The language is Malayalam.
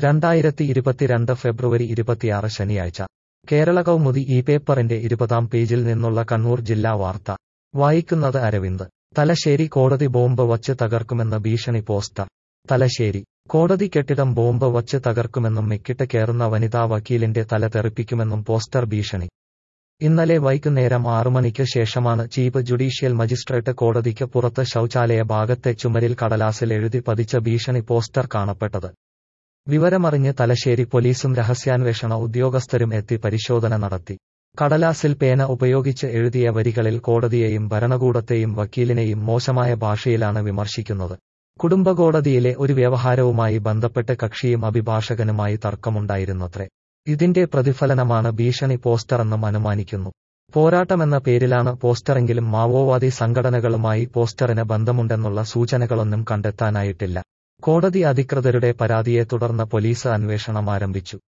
രണ്ടായിരത്തി ഇരുപത്തിരണ്ട് ഫെബ്രുവരി ഇരുപത്തിയാറ് ശനിയാഴ്ച കേരള കൗമുദി ഈ പേപ്പറിന്റെ ഇരുപതാം പേജിൽ നിന്നുള്ള കണ്ണൂർ ജില്ലാ വാർത്ത വായിക്കുന്നത് അരവിന്ദ് തലശ്ശേരി കോടതി ബോംബ് വച്ച് തകർക്കുമെന്ന് ഭീഷണി പോസ്റ്റർ തലശ്ശേരി കോടതി കെട്ടിടം ബോംബ് വച്ച് തകർക്കുമെന്നും മെക്കിട്ട് കയറുന്ന വനിതാ വക്കീലിന്റെ തല തെറിപ്പിക്കുമെന്നും പോസ്റ്റർ ഭീഷണി ഇന്നലെ വൈകുന്നേരം ആറുമണിക്ക് ശേഷമാണ് ചീഫ് ജുഡീഷ്യൽ മജിസ്ട്രേറ്റ് കോടതിക്ക് പുറത്ത് ശൌചാലയ ഭാഗത്തെ ചുമരിൽ കടലാസിൽ എഴുതി പതിച്ച ഭീഷണി പോസ്റ്റർ കാണപ്പെട്ടത് വിവരമറിഞ്ഞ് തലശ്ശേരി പോലീസും രഹസ്യാന്വേഷണ ഉദ്യോഗസ്ഥരും എത്തി പരിശോധന നടത്തി കടലാസിൽ പേന ഉപയോഗിച്ച് എഴുതിയ വരികളിൽ കോടതിയെയും ഭരണകൂടത്തെയും വക്കീലിനെയും മോശമായ ഭാഷയിലാണ് വിമർശിക്കുന്നത് കുടുംബകോടതിയിലെ ഒരു വ്യവഹാരവുമായി ബന്ധപ്പെട്ട് കക്ഷിയും അഭിഭാഷകനുമായി തർക്കമുണ്ടായിരുന്നത്രേ ഇതിന്റെ പ്രതിഫലനമാണ് ഭീഷണി പോസ്റ്ററെന്നും അനുമാനിക്കുന്നു പോരാട്ടമെന്ന പേരിലാണ് പോസ്റ്ററെങ്കിലും മാവോവാദി സംഘടനകളുമായി പോസ്റ്ററിന് ബന്ധമുണ്ടെന്നുള്ള സൂചനകളൊന്നും കണ്ടെത്താനായിട്ടില്ല കോടതി അധികൃതരുടെ പരാതിയെ തുടർന്ന് പോലീസ് അന്വേഷണം ആരംഭിച്ചു